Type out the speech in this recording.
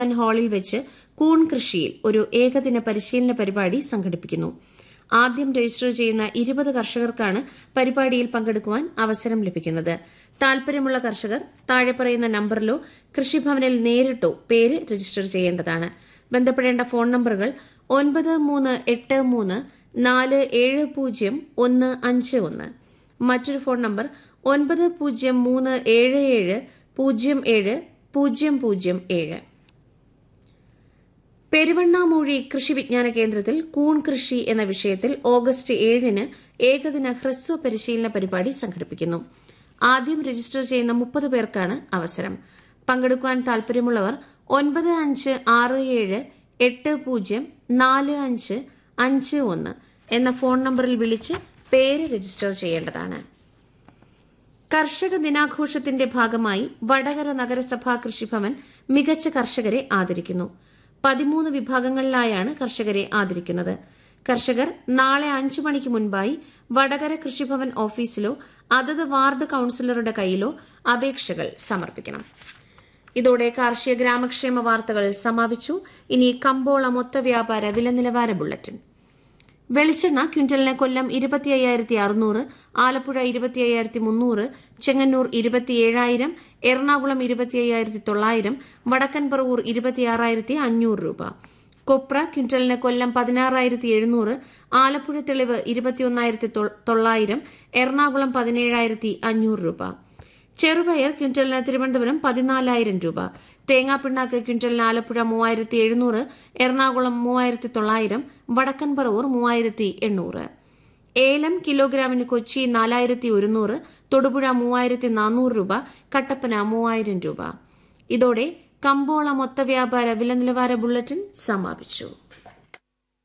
ഹാളിൽ വെച്ച് കൂൺ കൃഷിയിൽ ഒരു ഏകദിന പരിശീലന പരിപാടി സംഘടിപ്പിക്കുന്നു ആദ്യം രജിസ്റ്റർ ചെയ്യുന്ന ഇരുപത് കർഷകർക്കാണ് പരിപാടിയിൽ പങ്കെടുക്കുവാൻ അവസരം ലഭിക്കുന്നത് താൽപര്യമുള്ള കർഷകർ താഴെ പറയുന്ന നമ്പറിലോ കൃഷിഭവനിൽ നേരിട്ടോ പേര് രജിസ്റ്റർ ചെയ്യേണ്ടതാണ് ബന്ധപ്പെടേണ്ട ഫോൺ നമ്പറുകൾ ഒൻപത് മൂന്ന് എട്ട് മൂന്ന് നാല് ഏഴ് പൂജ്യം ഒന്ന് അഞ്ച് ഒന്ന് മറ്റൊരു ഫോൺ നമ്പർ ഒൻപത് പൂജ്യം മൂന്ന് ഏഴ് ഏഴ് പൂജ്യം ഏഴ് പൂജ്യം പൂജ്യം ഏഴ് പെരുവണ്ണാമൂഴി കൃഷി വിജ്ഞാന കേന്ദ്രത്തിൽ കൂൺ കൃഷി എന്ന വിഷയത്തിൽ ഓഗസ്റ്റ് ഏഴിന് ഏകദിന ഹ്രസ്വ പരിശീലന പരിപാടി സംഘടിപ്പിക്കുന്നു ആദ്യം രജിസ്റ്റർ ചെയ്യുന്ന മുപ്പത് പേർക്കാണ് അവസരം പങ്കെടുക്കുവാൻ താൽപര്യമുള്ളവർ ഒൻപത് അഞ്ച് ആറ് ഏഴ് എട്ട് പൂജ്യം നാല് അഞ്ച് അഞ്ച് ഒന്ന് എന്ന ഫോൺ നമ്പറിൽ വിളിച്ച് പേര് രജിസ്റ്റർ ചെയ്യേണ്ടതാണ് കർഷക ദിനാഘോഷത്തിന്റെ ഭാഗമായി വടകര നഗരസഭാ കൃഷിഭവൻ മികച്ച കർഷകരെ ആദരിക്കുന്നു പതിമൂന്ന് വിഭാഗങ്ങളിലായാണ് കർഷകരെ ആദരിക്കുന്നത് കർഷകർ നാളെ അഞ്ചു മണിക്ക് മുൻപായി വടകര കൃഷിഭവൻ ഓഫീസിലോ അതത് വാർഡ് കൌൺസിലറുടെ കയ്യിലോ അപേക്ഷകൾ സമർപ്പിക്കണം ഇതോടെ കാർഷിക ഗ്രാമക്ഷേമ വാർത്തകൾ സമാപിച്ചു ഇനി കമ്പോള മൊത്ത വ്യാപാര വില നിലവാര ബുള്ളറ്റിൻ വെളിച്ചെണ്ണ ക്വിന്റലിന് കൊല്ലം ഇരുപത്തി അയ്യായിരത്തി അറുന്നൂറ് ആലപ്പുഴ ഇരുപത്തി അയ്യായിരത്തി മുന്നൂറ് ചെങ്ങന്നൂർ ഇരുപത്തിയേഴായിരം എറണാകുളം ഇരുപത്തി അയ്യായിരത്തി തൊള്ളായിരം വടക്കൻ പറവൂർ ഇരുപത്തിയാറായിരത്തി അഞ്ഞൂറ് രൂപ കൊപ്ര ക്വിന്റലിന് കൊല്ലം പതിനാറായിരത്തി എഴുന്നൂറ് ആലപ്പുഴ തെളിവ് ഇരുപത്തിയൊന്നായിരത്തി തൊള്ളായിരം എറണാകുളം പതിനേഴായിരത്തി അഞ്ഞൂറ് രൂപ ചെറുപയർ ക്വിന്റലിന് തിരുവനന്തപുരം പതിനാലായിരം രൂപ തേങ്ങാപ്പിണ്ണാക്ക് ക്വിന്റലിന് ആലപ്പുഴ മൂവായിരത്തി എഴുന്നൂറ് എറണാകുളം മൂവായിരത്തി തൊള്ളായിരം വടക്കൻ പറവൂർ മൂവായിരത്തി എണ്ണൂറ് ഏലം കിലോഗ്രാമിന് കൊച്ചി നാലായിരത്തി ഒരുന്നൂറ് തൊടുപുഴ മൂവായിരത്തി നാനൂറ് രൂപ കട്ടപ്പന മൂവായിരം രൂപ ഇതോടെ കമ്പോള മൊത്ത വ്യാപാര വില നിലവാര ബുള്ളറ്റിൻ സമാപിച്ചു